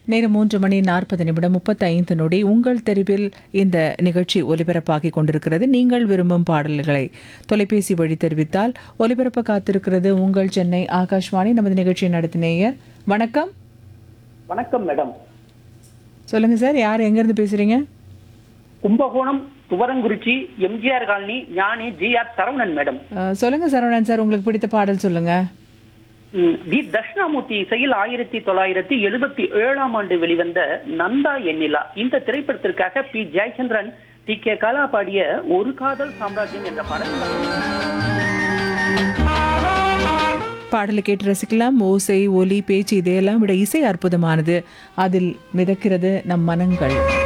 நேரம் மூன்று மணி நாற்பது நிமிடம் முப்பத்தைந்து நொடி உங்கள் தெருவில் இந்த நிகழ்ச்சி ஒலிபரப்பாகிக் கொண்டிருக்கிறது நீங்கள் விரும்பும் பாடல்களை தொலைபேசி வழி தெரிவித்தால் ஒலிபரப்ப காத்திருக்கிறது உங்கள் சென்னை ஆகாஷ்வாணி நமது நிகழ்ச்சியை நடத்தினேயர் வணக்கம் வணக்கம் மேடம் சொல்லுங்க சார் யார் எங்கேருந்து பேசுறீங்க Kumbakonam Thuvarankurichi MGR colony Gnani G R Saravanan madam அஹ், சொல்லுங்க சரவணன் சார் உங்களுக்கு பிடித்த பாடல் சொல்லுங்க ம், வி தட்சிணாமூர்த்தி இசையில் ஆயிரத்தி தொள்ளாயிரத்தி எழுபத்தி ஏழாம் ஆண்டு வெளிவந்த நந்தா எண்ணிலா இந்த திரைப்படத்திற்காக P Jayachandran T K Kala பாடிய ஒரு காதல் சாம்ராஜ்யம் என்ற பாடல் பாடலை கேட்டு ரசிக்கலாம் ஓசை ஒலி பேச்சு இதையெல்லாம் விட இசை அற்புதமானது அதில் மிதக்கிறது நம் மனங்கள்